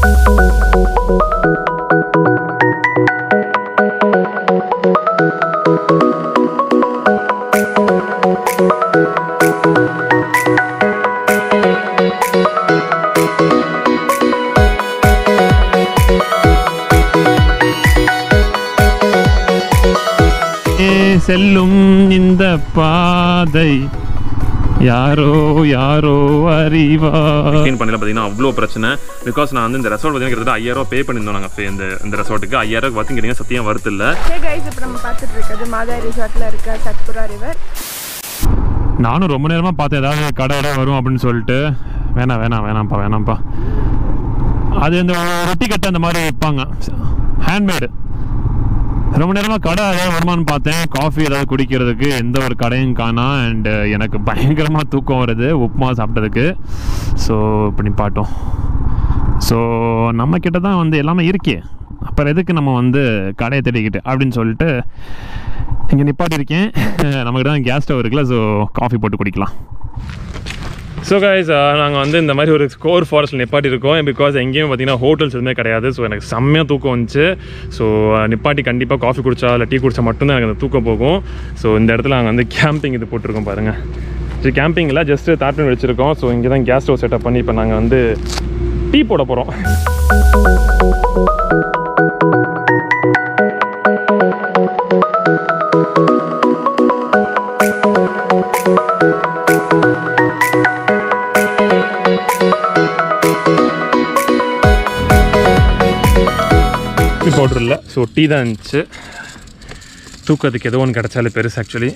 ஏ செல்லும் இந்த பாதை யாரோ யாரோ அறிவா க்ளீன் பண்ணல பார்த்தீங்கன்னா அவ்வளோ பிரச்சனை பிகாஸ் நான் வந்து இந்த ரெசார்ட் பார்த்தீங்கன்னா கிட்டத்தட்ட ஐயாயிரம் பே பண்ணியிருந்தோம் நாங்கள் இந்த இந்த ரெசார்ட்டுக்கு ஐயாயிரம் பார்த்து கேட்டிங்கன்னா சத்தியம் வருது இல்லை ஹே கைஸ் இப்போ நம்ம பார்த்துட்டு இருக்கிறது மாதா ரிசார்ட்டில் இருக்க சத்புரா ரிவர் நானும் ரொம்ப நேரமா பார்த்தேன் ஏதாவது கடை இடம் வரும் அப்படின்னு சொல்லிட்டு வேணாம் வேணாம் வேணாம்ப்பா வேணாம்ப்பா அது இந்த ரொட்டி கட்டை அந்த மாதிரி வைப்பாங்க ஹேண்ட்மேடு ரொம்ப நேரமாக கடை ஏதாவது வருமானு பார்த்தேன் காஃபி ஏதாவது குடிக்கிறதுக்கு எந்த ஒரு கடையும் காணா அண்டு எனக்கு பயங்கரமாக தூக்கம் வருது உப்புமா சாப்பிட்டதுக்கு ஸோ இப்படி பாட்டோம் ஸோ நம்ம கிட்ட தான் வந்து எல்லாமே இருக்கே அப்புறம் எதுக்கு நம்ம வந்து கடையை தேடிக்கிட்டு அப்படின்னு சொல்லிட்டு இங்கே நிப்பாட்டியிருக்கேன் நமக்கு தான் கேஸ் ஸ்டவ் இருக்குல்ல ஸோ காஃபி போட்டு குடிக்கலாம் ஸோ கைஸ் நாங்கள் வந்து இந்த மாதிரி ஒரு ஸ்கோர் ஃபாரஸ்ட்டில் நிப்பாட்டி இருக்கோம் பிகாஸ் எங்கேயும் பார்த்தீங்கன்னா ஹோட்டல்ஸ் எதுவுமே கிடையாது ஸோ எனக்கு செம்மையாக தூக்கம் வந்துச்சு ஸோ நிப்பாட்டி கண்டிப்பாக காஃபி குடிச்சா இல்லை டீ குடிச்சா மட்டும்தான் எனக்கு அந்த தூக்கம் போகும் ஸோ இந்த இடத்துல நாங்கள் வந்து கேம்பிங் இது போட்டிருக்கோம் பாருங்கள் ஸோ கேம்பிங்கில் ஜஸ்ட்டு தாட்டன் வச்சுருக்கோம் ஸோ இங்கே தான் கேஸ் ஸ்டவ் செட்டப் பண்ணி இப்போ நாங்கள் வந்து டீ போட போகிறோம் டீ பவுடர் இல்லை ஸோ டீ தான் இருந்துச்சு தூக்கத்துக்கு ஏதோ ஒன்று கிடச்சாலே பெருசு ஆக்சுவலி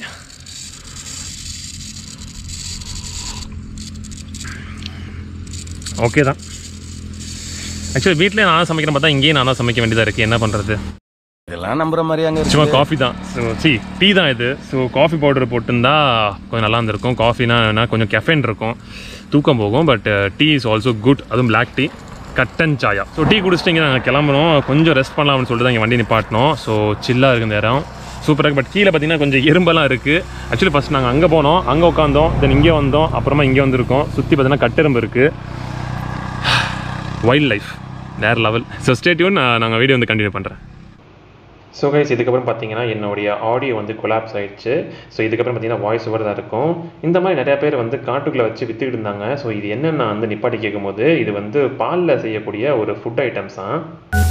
ஓகே தான் ஆக்சுவலி வீட்டிலே நான் சமைக்கிற பார்த்தா இங்கேயும் நான் தான் சமைக்க வேண்டியதாக இருக்குது என்ன பண்ணுறது இதெல்லாம் நம்புற மாதிரி அங்க சும்மா இருக்கு காஃபி தான் ஸோ சி டீ தான் இது ஸோ காஃபி பவுடர் போட்டிருந்தா கொஞ்சம் நல்லா இருந்திருக்கும் காஃபினா என்ன கொஞ்சம் கெஃபைன் இருக்கும் தூக்கம் போகும் but tea is also good அதுவும் பிளாக் டீ கட்டன் சாயா ஸோ டீ குடிச்சிட்டு இங்கே நாங்கள் கிளம்புறோம் கொஞ்சம் ரெஸ்ட் பண்ணலாம்னு சொல்லிட்டு தான் இங்கே வண்டி நிப்பாட்டினோம் ஸோ சில்லாக இருக்கு இந்த இடம் சூப்பராக பட் கீழே பார்த்தீங்கன்னா கொஞ்சம் எறும்பெல்லாம் இருக்குது ஆக்சுவலி ஃபஸ்ட் நாங்கள் அங்கே போனோம் அங்கே உட்காந்தோம் தென் இங்கே வந்தோம் அப்புறமா இங்கே வந்திருக்கோம் சுற்றி பார்த்தீங்கன்னா கட்டெரும்பு இருக்குது வைல்ட் லைஃப் வேறு லெவல் ஸோ ஸ்டேட்யூன் நாங்கள் வீடியோ வந்து கண்டினியூ பண்ணுறேன் ஸோ கைஸ் இதுக்கப்புறம் பார்த்தீங்கன்னா என்னுடைய ஆடியோ வந்து கொலாப்ஸ் ஆயிடுச்சு ஸோ இதுக்கப்புறம் பார்த்தீங்கன்னா வாய்ஸ் ஓவர் தான் இருக்கும் இந்த மாதிரி நிறைய பேர் வந்து காட்டுக்குள்ளே வச்சு வித்துக்கிட்டு இருந்தாங்க ஸோ இது என்னென்னு நான் வந்து நிப்பாட்டி கேட்கும்போது இது வந்து பாலில் செய்யக்கூடிய ஒரு ஃபுட் ஐட்டம்ஸ் தான்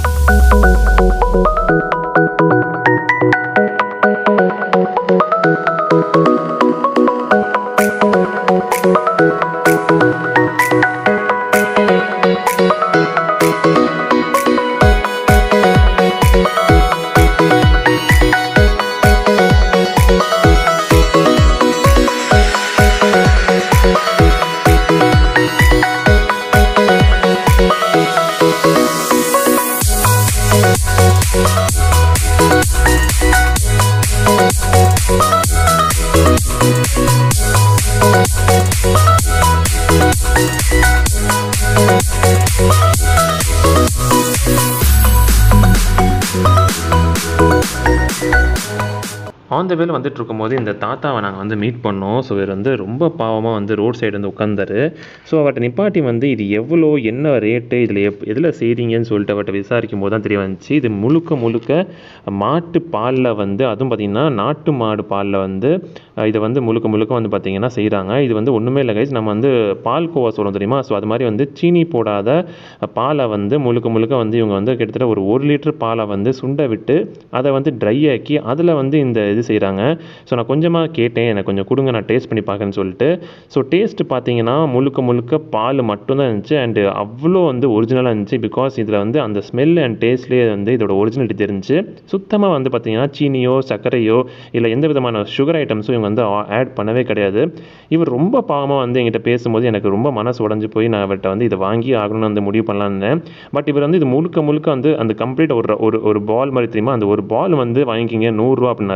ஆன் த வேல வந்துட்டு இருக்கும்போது இந்த தாத்தாவை நாங்கள் வந்து மீட் பண்ணோம் ஸோ இவர் வந்து ரொம்ப பாவமாக வந்து ரோட் சைடு வந்து உட்காந்தாரு ஸோ அவர்கிட்ட நிப்பாட்டி வந்து இது எவ்வளோ என்ன ரேட்டு இதில் எப் எதில் செய்கிறீங்கன்னு சொல்லிட்டு அவர்கிட்ட விசாரிக்கும் போது தான் தெரிய வந்துச்சு இது முழுக்க முழுக்க மாட்டு பாலில் வந்து அதுவும் பார்த்திங்கன்னா நாட்டு மாடு பாலில் வந்து அஹ், இதை வந்து முழுக்க முழுக்க வந்து பார்த்திங்கன்னா செய்கிறாங்க இது வந்து ஒன்றுமே இல்லை கைஸ் நம்ம வந்து பால் கோவா சொல்கிறோம் தெரியுமா ஸோ அது மாதிரி வந்து சீனி போடாத பாலை வந்து முழுக்க முழுக்க வந்து இவங்க வந்து கிட்டத்தட்ட ஒரு ஒரு லிட்டர் பாலை வந்து சுண்ட விட்டு அதை வந்து ட்ரை ஆக்கி அதில் வந்து இந்த இது செய்கிறாங்க ஸோ நான் கொஞ்சமாக கேட்டேன் எனக்கு கொஞ்சம் கொடுங்க நான் டேஸ்ட் பண்ணி பார்க்கறேன்னு சொல்லிட்டு ஸோ டேஸ்ட் பார்த்தீங்கன்னா முழுக்க முழுக்க பால் மட்டும்தான் இருந்துச்சு அண்டு அவ்வளோ வந்து ஒரிஜினலாக இருந்துச்சு பிகாஸ் இதில் வந்து அந்த ஸ்மெல் அண்ட் டேஸ்ட்லேயே வந்து இதோட ஒரிஜினாலிட்டி தெரிஞ்சு சுத்தமாக வந்து பார்த்தீங்கன்னா சீனியோ சர்க்கரையோ இல்லை எந்த விதமான சுகர் ஐட்டம்ஸும் இவங்க வந்து ஆட் பண்ணவே கிடையாது இவர் ரொம்ப பாவமாக வந்து என்கிட்ட பேசும்போது எனக்கு ரொம்ப மனசு உடஞ்சி போய் நான் அவர்கிட்ட வந்து இதை வாங்கி ஆகணும்னு வந்து முடிவு பண்ணலான்னு பட் இவர் வந்து இது முழுக்க முழுக்க வந்து அந்த கம்ப்ளீட் ஒரு ஒரு ஒரு பால் மாதிரி தெரியுமா அந்த ஒரு பால் வந்து வாங்கிக்கிங்க நூறுரூவா அப்படின்னாரு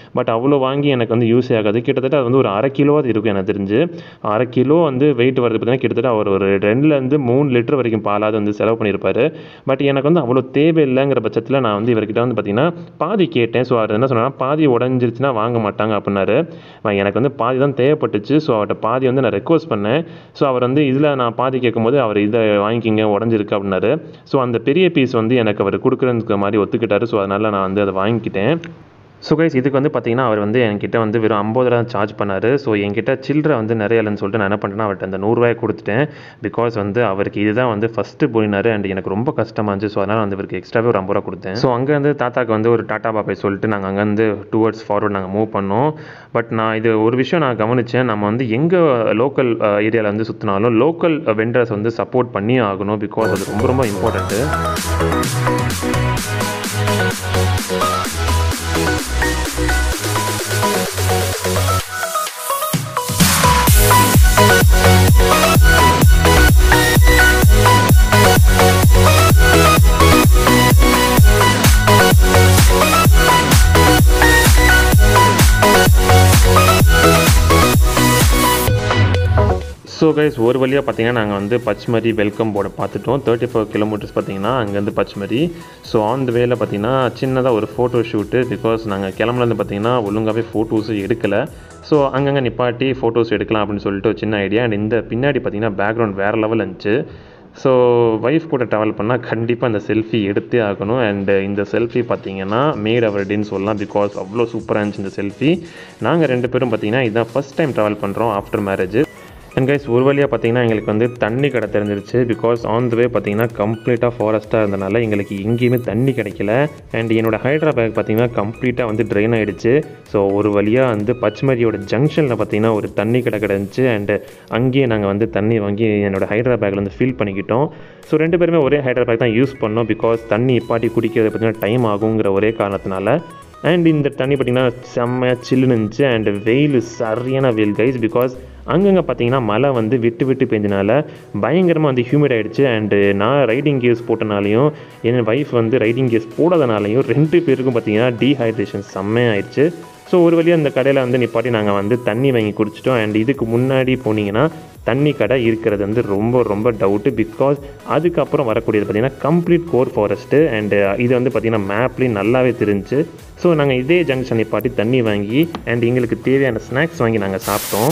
பட் அவ்வளோ வாங்கி எனக்கு வந்து யூஸ் ஆகாது கிட்டத்தட்ட அது வந்து ஒரு அரை கிலோவாது இருக்கும் எனக்கு தெரிஞ்சு அரை கிலோ வந்து வெயிட் வரது பார்த்தீங்கன்னா கிட்டத்தட்ட அவர் ஒரு ரெண்டுலேருந்து மூணு லிட்டர் வரைக்கும் பாலாவது வந்து செலவு பண்ணியிருப்பாரு பட் எனக்கு வந்து அவ்வளோ தேவையில்லைங்கிற பட்சத்தில் நான் வந்து இவர்கிட்ட வந்து பார்த்தீங்கன்னா பாதி கேட்டேன் ஸோ அவர் என்ன சொன்னா பாதி உடஞ்சிருச்சுன்னா வாங்க மாட்டாங்க அப்படின்னாரு நான் எனக்கு வந்து பாதி தான் தேவைப்பட்டுச்சு ஸோ அவர்கிட்ட பாதி வந்து நான் ரெக்வஸ்ட் பண்ணேன் ஸோ அவர் வந்து இதில் நான் பாதி கேட்கும்போது அவர் இதை வாங்கிக்கிங்க உடஞ்சிருக்கு அப்படின்னாரு ஸோ அந்த பெரிய பீஸ் வந்து எனக்கு அவர் கொடுக்குறதுக்கு மாதிரி ஒத்துக்கிட்டாரு ஸோ அதனால் நான் வந்து அதை வாங்கிக்கிட்டேன் ஸோ கைஸ் இதுக்கு வந்து பார்த்தீங்கன்னா அவர் வந்து என்கிட்ட வந்து வெறும் ஐம்பது ரூபா சார்ஜ் பண்ணார் ஸோ என்கிட்ட சில்லறை வந்து நிறைய இல்லைன்னு சொல்லிட்டு நான் என்ன பண்ணிட்டேன்னா அவர்கிட்ட அந்த நூறுரூவாயை கொடுத்துட்டேன் பிகாஸ் வந்து அவருக்கு இதுதான் வந்து ஃபஸ்ட்டு போயினார் அண்ட் எனக்கு ரொம்ப கஷ்டமாக இருந்துச்சு ஸோ அதனால் வந்து இவருக்கு எக்ஸ்ட்ராவே ஒரு ஐம்பது ரூபா கொடுத்தேன் ஸோ அங்கேருந்து தாத்தாக்கு வந்து ஒரு டாட்டா பாப்பை சொல்லிட்டு நாங்கள் அங்கேருந்து டுவர்ட்ஸ் ஃபார்வர்ட் நாங்கள் மூவ் பண்ணோம் பட் நான் இது ஒரு விஷயம் நான் கவனித்தேன் நம்ம வந்து எங்கே லோக்கல் ஏரியாவில் வந்து சுற்றினாலும் லோக்கல் வெண்டர்ஸ் வந்து சப்போர்ட் பண்ணி ஆகணும் பிகாஸ் அது ரொம்ப ரொம்ப இம்பார்ட்டண்ட்டு ஸோ கைஸ் ஒரு வழியாக பார்த்தீங்கன்னா நாங்கள் வந்து பச்மரி வெல்கம் போர்டை பார்த்துட்டோம் தேர்ட்டி ஃபோர் கிலோமீட்டர்ஸ் பார்த்தீங்கன்னா அங்கேருந்து பச்மரி ஸோ ஆன் த வேல பார்த்தீங்கன்னா சின்னதாக ஒரு ஃபோட்டோ ஷூட்டு பிகாஸ் நாங்கள் கிளம்புலேருந்து பார்த்தீங்கன்னா ஒழுங்காகவே ஃபோட்டோஸும் எடுக்கலை ஸோ அங்கங்கே நிப்பாட்டி ஃபோட்டோஸ் எடுக்கலாம் அப்படின்னு சொல்லிட்டு ஒரு சின்ன ஐடியா அண்ட் இந்த பின்னாடி பார்த்தீங்கன்னா பேக்ரவுண்ட் வேறு லெவல் இருந்துச்சு ஸோ ஒய்ஃப் கூட ட்ராவல் பண்ணால் கண்டிப்பாக அந்த செல்ஃபி எடுத்தே ஆகணும் அண்ட் இந்த செல்ஃபி பார்த்தீங்கன்னா மேட் அவர் டேன்னு சொல்லலாம் பிகாஸ் அவ்வளோ சூப்பராக இருந்துச்சு இந்த செல்ஃபி நாங்கள் ரெண்டு பேரும் பார்த்தீங்கன்னா இதுதான் ஃபஸ்ட் டைம் ட்ராவல் பண்ணுறோம் ஆஃப்டர் மேரேஜ் அண்ட் கைஸ் ஒரு வழியாக பார்த்தீங்கன்னா எங்களுக்கு வந்து தண்ணி கடை தெரிஞ்சிருச்சு பிகாஸ் ஆன் த வே பார்த்தீங்கன்னா கம்ப்ளீட்டாக ஃபாரஸ்ட்டாக இருந்தனால எங்களுக்கு எங்கேயுமே தண்ணி கிடைக்கல அண்ட் என்னோட ஹைட்ரா பேக் பார்த்தீங்கன்னா கம்ப்ளீட்டாக வந்து ட்ரெயின் ஆகிடுச்சு ஸோ ஒரு வழியாக வந்து பச்மரியோட ஜங்ஷனில் பார்த்தீங்கன்னா ஒரு தண்ணி கடை கிடந்துச்சு அண்டு அங்கேயே நாங்கள் வந்து தண்ணி வாங்கி என்னோட ஹைட்ரா பேக்கில் வந்து ஃபில் பண்ணிக்கிட்டோம் ஸோ ரெண்டு பேருமே ஒரே ஹைட்ரா பேக் தான் யூஸ் பண்ணோம் பிகாஸ் தண்ணி இப்பாட்டி குடிக்கிறது பார்த்தீங்கன்னா டைம் ஆகுங்கிற ஒரே காரணத்தினால அண்ட் இந்த தண்ணி பார்த்திங்கன்னா செம்மையாக சில்லுன்னு இருந்துச்சு அண்ட் வெயில் சரியான வெயில் கைஸ் பிகாஸ் அங்கங்கே பார்த்தீங்கன்னா மழை வந்து விட்டு விட்டு பெஞ்சனால பயங்கரமாக வந்து ஹியூமிட் ஆகிடுச்சு அண்டு நான் ரைடிங் கேஸ் போட்டனாலையும் என் ஒய்ஃப் வந்து ரைடிங் கேஸ் போடாதனாலையும் ரெண்டு பேருக்கும் பார்த்தீங்கன்னா டீஹைட்ரேஷன் செம்மையாயிடுச்சு ஸோ ஒரு வழியாக அந்த கடையில் வந்து நிப்பாட்டி நாங்கள் வந்து தண்ணி வாங்கி குடிச்சிட்டோம் அண்ட் இதுக்கு முன்னாடி போனீங்கன்னா தண்ணி கடை இருக்கிறது வந்து ரொம்ப ரொம்ப டவுட்டு பிகாஸ் அதுக்கப்புறம் வரக்கூடியது பார்த்திங்கன்னா கம்ப்ளீட் கோர் ஃபாரஸ்ட்டு அண்டு இது வந்து பார்த்திங்கன்னா மேப்லேயும் நல்லாவே தெரிஞ்சுச்சு ஸோ நாங்கள் இதே ஜங்ஷன் நிப்பாட்டி தண்ணி வாங்கி அண்ட் எங்களுக்கு தேவையான ஸ்நாக்ஸ் வாங்கி நாங்கள் சாப்பிட்டோம்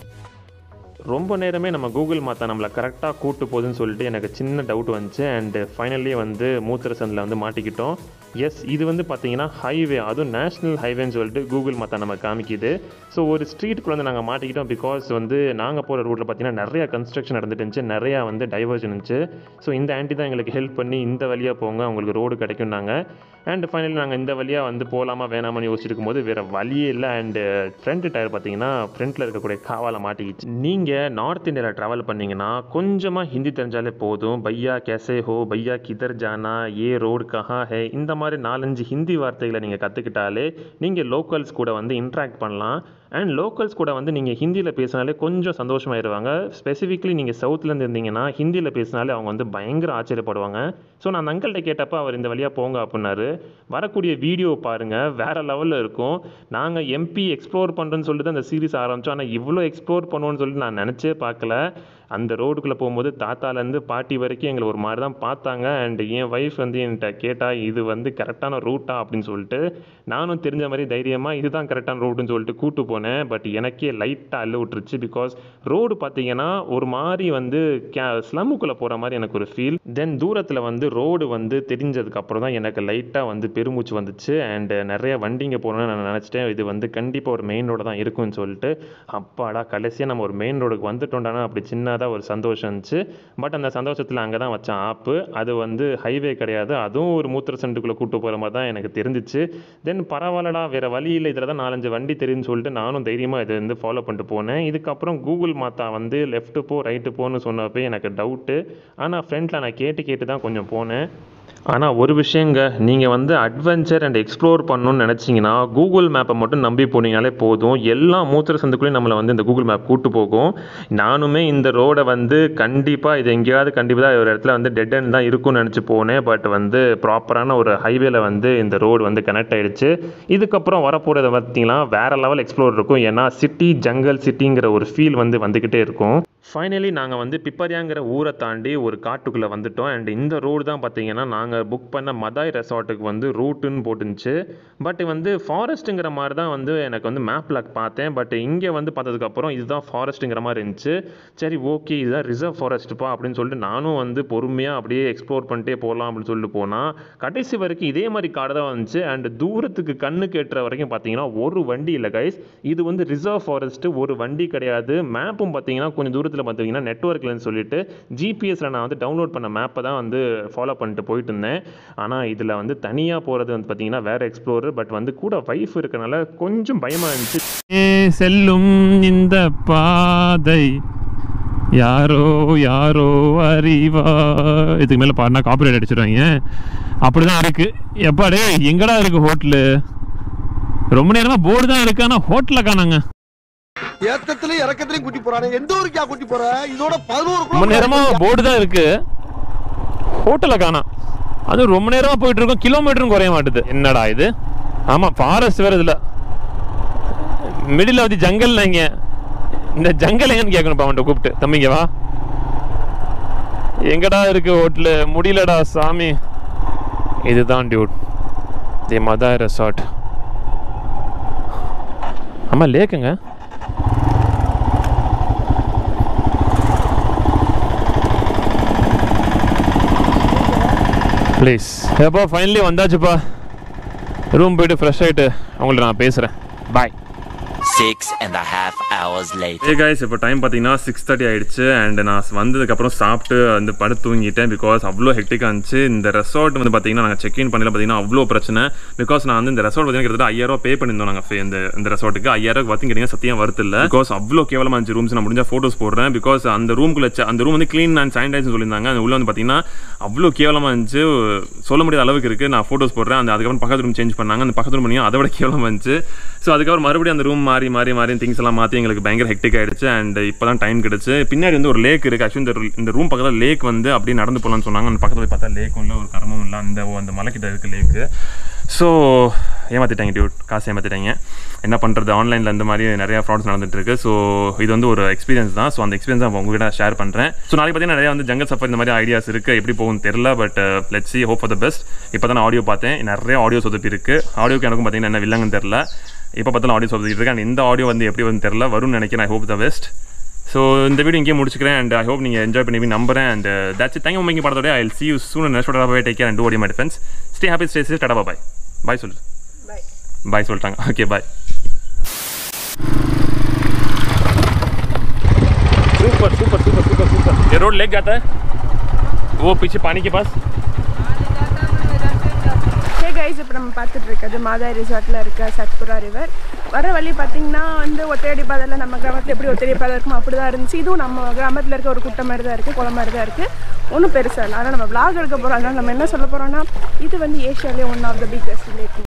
ரொம்ப நேரமே நம்ம கூகுள் மாத்தா நம்மளை கரெக்டாக கூட்டு போகுதுன்னு சொல்லிட்டு எனக்கு சின்ன டவுட் வந்துச்சு அண்டு ஃபைனலி வந்து மூத்திரசனில் வந்து மாட்டிக்கிட்டோம் எஸ் இது வந்து பார்த்தீங்கன்னா ஹைவே அதுவும் நேஷ்னல் ஹைவேன்னு சொல்லிட்டு கூகுள் மாத்தா நம்ம காமிக்குது ஸோ ஒரு ஸ்ட்ரீட்டுக்குள்ள வந்து நாங்கள் மாட்டிக்கிட்டோம் பிகாஸ் வந்து நாங்கள் போகிற ரூட்டில் பார்த்தீங்கன்னா நிறையா கன்ஸ்ட்ரக்ஷன் நடந்துட்டு இருந்துச்சு நிறையா வந்து டைவர்ஷன் இருந்துச்சு ஸோ இந்த ஆண்டி தான் எங்களுக்கு ஹெல்ப் பண்ணி இந்த வழியாக போங்க உங்களுக்கு ரோடு கிடைக்கும்னாங்க அண்ட் ஃபைனலி நாங்கள் இந்த வழியாக வந்து போகலாமா வேணாமான்னு யோசிச்சிருக்கும் போது வேறு வழியே இல்லை அண்டு ஃப்ரண்ட் டயர் பார்த்தீங்கன்னா ஃப்ரண்ட்டில் இருக்கக்கூடிய காவால மாட்டிக்கிச்சு நீங்கள் நார்த் இந்தியாவில் ட்ராவல் பண்ணீங்கன்னா கொஞ்சமாக ஹிந்தி தெரிஞ்சாலே போதும் பையா கேசே ஹோ பையா கிதர் ஜானா ஏ ரோடு கஹா ஹே இந்த மாதிரி நாலஞ்சு ஹிந்தி வார்த்தைகளை நீங்கள் கற்றுக்கிட்டாலே நீங்கள் லோக்கல்ஸ் கூட வந்து இன்ட்ராக்ட் பண்ணலாம் அண்ட் லோக்கல்ஸ் கூட வந்து நீங்கள் ஹிந்தியில் பேசினாலே கொஞ்சம் சந்தோஷமாயிருவாங்க ஸ்பெசிஃபிக்லி நீங்கள் சவுத்துலேருந்து இருந்தீங்கன்னா ஹிந்தியில் பேசினாலே அவங்க வந்து பயங்கர ஆச்சரியப்படுவாங்க ஸோ நான் அந்த அங்கிள்கிட்ட கேட்டப்போ அவர் இந்த வழியாக போங்க அப்படின்னாரு வரக்கூடிய வீடியோ பாருங்கள் வேறு லெவலில் இருக்கும் நாங்கள் எம்பி எக்ஸ்ப்ளோர் பண்ணுறோன்னு சொல்லிட்டு தான் அந்த சீரிஸ் ஆரம்பித்தோம் ஆனால் இவ்வளோ எக்ஸ்ப்ளோர் பண்ணுவோன்னு சொல்லிட்டு நான் நினச்சே பார்க்கல அந்த ரோடுக்குள்ளே போகும்போது தாத்தாலேருந்து பாட்டி வரைக்கும் எங்களை ஒரு மாதிரி தான் பார்த்தாங்க அண்ட் என் ஒய்ஃப் வந்து என்கிட்ட கேட்டால் இது வந்து கரெக்டான ரூட்டா அப்படின்னு சொல்லிட்டு நானும் தெரிஞ்ச மாதிரி தைரியமாக இதுதான் கரெக்டான ரூட்டுன்னு சொல்லிட்டு கூட்டு போனேன் பட் எனக்கே லைட்டாக அள்ளு விட்டுருச்சு பிகாஸ் ரோடு பார்த்தீங்கன்னா ஒரு மாதிரி வந்து கே ஸ்லம்முக்குள்ளே போகிற மாதிரி எனக்கு ஒரு ஃபீல் தென் தூரத்தில் வந்து ரோடு வந்து தெரிஞ்சதுக்கு அப்புறம் தான் எனக்கு லைட்டாக வந்து பெருமூச்சு வந்துச்சு அண்ட் நிறைய வண்டிங்க போகணும்னு நான் நினச்சிட்டேன் இது வந்து கண்டிப்பாக ஒரு மெயின் ரோடு தான் இருக்கும்னு சொல்லிட்டு அப்பாடா கடைசியாக நம்ம ஒரு மெயின் ரோடுக்கு வந்துட்டோம்டானா அப்படி சின்னதாக ஒரு சந்தோஷம் இருந்துச்சு பட் அந்த சந்தோஷத்தில் அங்கே தான் வச்சேன் ஆப்பு அது வந்து ஹைவே கிடையாது அதுவும் ஒரு மூத்திர சென்ட்டுக்குள்ளே கூட்டு போகிற மாதிரி தான் எனக்கு தெரிஞ்சிச்சு தென் பரவாயில்லடா வேறு வழி இல்லை இதில் தான் நாலஞ்சு வண்டி தெரியும்னு சொல்லிட்டு நானும் தைரியமாக இதை வந்து ஃபாலோ பண்ணிட்டு போனேன் இதுக்கப்புறம் கூகுள் மாத்தா வந்து லெஃப்ட்டு போ ரைட்டு போன்னு சொன்னப்போ எனக்கு டவுட்டு ஆனால் ஃப்ரெண்டில் நான் கேட்டு கேட்டு தான் கொஞ்சம் போனேன் ஆனால் ஒரு விஷயங்க நீங்கள் வந்து அட்வென்ச்சர் அண்ட் எக்ஸ்ப்ளோர் பண்ணணும்னு நினச்சிங்கன்னா கூகுள் மேப்பை மட்டும் நம்பி போனீங்கனாலே போதும் எல்லா மூத்திர சந்துக்குள்ளேயும் நம்மளை வந்து இந்த கூகுள் மேப் கூட்டு போகும் நானுமே இந்த ரோடை வந்து கண்டிப்பாக இது எங்கேயாவது கண்டிப்பாக ஒரு இடத்துல வந்து டெட் end தான் இருக்கும்னு நினச்சி போனேன் பட் வந்து ப்ராப்பரான ஒரு ஹைவேல வந்து இந்த ரோடு வந்து கனெக்ட் ஆயிடுச்சு இதுக்கப்புறம் வரப்போகிறது பார்த்தீங்கன்னா வேற லெவல் எக்ஸ்ப்ளோர் இருக்கும் ஏன்னா சிட்டி ஜங்கல் சிட்டிங்கிற ஒரு ஃபீல் வந்து வந்துக்கிட்டே இருக்கும் ஃபைனலி நாங்கள் வந்து பிப்பரியாங்கிற ஊரை தாண்டி ஒரு காட்டுக்குள்ளே வந்துட்டோம் அண்ட் இந்த ரோடு தான் பார்த்தீங்கன்னா நாங்கள் புக் பண்ண மதாய் ரெசார்ட்டுக்கு வந்து ரூட்டுன்னு போட்டுருந்துச்சு பட் வந்து ஃபாரஸ்ட்டுங்கிற மாதிரி தான் வந்து எனக்கு வந்து மேப்பில் பார்த்தேன் பட் இங்கே வந்து பார்த்ததுக்கப்புறம் இதுதான் ஃபாரஸ்ட்டுங்கிற மாதிரி இருந்துச்சு சரி ஓகே இதுதான் ரிசர்வ் ஃபாரஸ்ட்டுப்பா அப்படின்னு சொல்லிட்டு நானும் வந்து பொறுமையாக அப்படியே எக்ஸ்ப்ளோர் பண்ணிட்டே போகலாம் அப்படின்னு சொல்லிட்டு போனால் கடைசி வரைக்கும் இதே மாதிரி காடு தான் வந்துச்சு அண்ட் தூரத்துக்கு கண்ணுக்கு எட்டுற வரைக்கும் பார்த்தீங்கன்னா ஒரு வண்டி இல்லை கைஸ் இது வந்து ரிசர்வ் ஃபாரஸ்ட்டு ஒரு வண்டி கிடையாது மேப்பும் பார்த்தீங்கன்னா கொஞ்சம் தூரத்தில் பார்த்தீங்கன்னா நெட்ஒர்க் இல்லைன்னு சொல்லிட்டு ஜிபிஎஸ்ல நான் வந்து டவுன்லோட் பண்ண மேப்பை தான் வந்து ஃபாலோ பண்ணிட்டு போயிட்டு இருந்தேன் ஆனால் இதில் வந்து தனியாக போகிறது வந்து பார்த்தீங்கன்னா வேற எக்ஸ்ப்ளோரர் பட் வந்து கூட வைஃப் இருக்கனால கொஞ்சம் பயமாக இருந்துச்சு ஏ செல்லும் இந்த பாதை யாரோ யாரோ அறிவா இதுக்கு மேலே பாடினா காப்பிரைட் அடிச்சிடுவாங்க அப்படிதான் இருக்கு எப்பாடே எங்கடா இருக்கு ஹோட்டலு ரொம்ப நேரமா போர்டு தான் இருக்கு ஆனால் ஹோட்டலில் காணாங்க ஏத்தத்திலயும் இறக்கத்திலயும் கூட்டி போறானே எந்த ஊருக்கா கூட்டி போற இதோட பதினோரு ரொம்ப நேரமா போர்டு தான் இருக்கு ஹோட்டலில் காணாம் அதுவும் ரொம்ப நேரமா போயிட்டு இருக்கோம் கிலோமீட்டரும் குறைய மாட்டுது என்னடா இது ஆமா ஃபாரஸ்ட் வேற இதுல மிடில் வந்து ஜங்கல்ல இங்க இந்த ஜங்கல் எங்கன்னு கேட்கணும் அவன்கிட்ட கூப்பிட்டு தம்பிங்க வா எங்கடா இருக்கு ஹோட்டலு முடியலடா சாமி இதுதான் டியூட் தி மதா ரெசார்ட் ஆமா லேக்குங்க ப்ளீஸ் ஏப்பா ஃபைனலி வந்தாச்சுப்பா ரூம் போயிட்டு ஃப்ரெஷ் ஆகிட்டு அவங்கள்ட்ட நான் பேசுகிறேன் bye Six and a half hours later. Hey guys இப்போ டைம் பார்த்தீங்கன்னா சிக்ஸ் தேர்ட்டி ஆயிடுச்சு அண்ட் நான் வந்ததுக்கப்புறம் சாப்பிட்டு வந்து படுத்து தூங்கிட்டேன் பிகாஸ் அவ்வளோ ஹெக்டிக்காக இருந்துச்சு இந்த ரெசார்ட் வந்து பார்த்தீங்கன்னா நாங்கள் செக் இன் பண்ணல பார்த்தீங்கன்னா அவ்வளோ பிரச்சனை பிகாஸ் நான் வந்து இந்த ரெசார்ட் பார்த்தீங்கன்னா கிட்டத்தட்ட ஐயாயிரம் பே பண்ணியிருந்தோம் நாங்கள் இந்த இந்த ரெசார்ட்டுக்கு ஐயாயிரம் பார்த்திங்க சத்தியம் வருது இல்லை பிகாஸ் அவ்வளோ கேவலமாக இருந்துச்சு ரூம்ஸ் நான் முடிஞ்ச ஃபோட்டோஸ் போடுறேன் பிகாஸ் அந்த ரூம்குள்ள அந்த ரூம் வந்து க்ளீன் அண்ட் சானிடைஸ் சொல்லியிருந்தாங்க அந்த உள்ள வந்து பார்த்தீங்கன்னா அவ்வளோ கேவலமாக இருந்துச்சு சொல்ல முடியாத அளவுக்கு இருக்குது நான் ஃபோட்டோஸ் போடுறேன் அந்த அதுக்கப்புறம் பக்கத்து ரூம் சேஞ்ச் பண்ணாங்க அந்த பக்கத்து ரூம் பண்ணி அதை விட கேவலமாக இருந்துச்சு ஸோ அதுக்கப்புறம் மறுபடியும் அந்த ரூம் மாறி மாறி மாறி திங்ஸ் எல்லாம் மாற்றி எங்களுக்கு பயங்கர ஹெக்டிக் ஆயிடுச்சு அண்ட் இப்போ தான் டைம் கிடச்சு பின்னாடி வந்து ஒரு லேக் இருக்குது ஆக்சுவலி இந்த இந்த ரூம் பக்கத்தில் லேக் வந்து அப்படியே நடந்து போகலான்னு சொன்னாங்க அந்த பக்கத்தில் போய் பார்த்தா லேக்கும் இல்லை ஒரு கரமும் இல்லை அந்த அந்த மலைக்கிட்ட இருக்குது லேக்கு ஸோ ஏமாற்றிட்டாங்க டியூட் காசு ஏமாற்றிட்டாங்க என்ன பண்ணுறது ஆன்லைனில் இந்த மாதிரி நிறைய ஃப்ராட்ஸ் நடந்துட்டு இருக்கு ஸோ இது வந்து ஒரு எக்ஸ்பீரியன்ஸ் தான் ஸோ அந்த எக்ஸ்பீரியன்ஸ் நான் உங்ககிட்ட ஷேர் பண்ணுறேன் ஸோ நாளைக்கு பார்த்தீங்கன்னா நிறைய வந்து ஜங்கல் சஃபர் இந்த மாதிரி ஐடியாஸ் இருக்குது எப்படி போகும்னு தெரில but let see hope for the best இப்போ தான் ஆடியோ பார்த்தேன் நிறைய ஆடியோ சொதப்பி இருக்குது ஆடியோக்கு எனக்கும் பார்த்தீங்கன்னா என்ன வில்லங்கன்னு தெரில இப்போ பார்த்தாலும் ஆடியோ சொதப்பிட்டு இருக்கேன் and இந்த ஆடியோ வந்து எப்படி வந்து தெரில வரும்னு நினைக்கிறேன் I hope the best so இந்த வீடியோ இங்கேயே முடிச்சுக்கிறேன் அண்ட் ஐ ஹோப் நீங்கள் என்ஜாய் பண்ணி நம்புறேன் and that's thank you making படத்தோட I see you soon next bye take care and do my defence stay happy stay safe tata bye bye சொல்லு bye bye சொல்லிட்டாங்க okay bye super super super super super ये road lake जाता है वो पीछे पानी के पास ஹே கைஸ் இப்போ நம்ம பார்த்துட்டு இருக்கிறது மாதாய் ரிசார்ட்டில் இருக்க சத்புரா ரிவர் வர வழி பார்த்தீங்கன்னா வந்து ஒத்தையடி பாதையில் நம்ம கிராமத்தில் எப்படி ஒத்தையடி பாதை இருக்குமோ அப்படி தான் இருந்துச்சு இதுவும் நம்ம கிராமத்தில் இருக்க ஒரு குட்டை மாதிரி தான் இருக்குது குளம் மாதிரி தான் இருக்குது ஒன்றும் பெருசாக இல்லை ஆனால் நம்ம vlog எடுக்க போகிறோம் அதனால் நம்ம என்ன சொல்ல போகிறோம்னா இது வந்து ஏஷியாலே one of the biggest lakh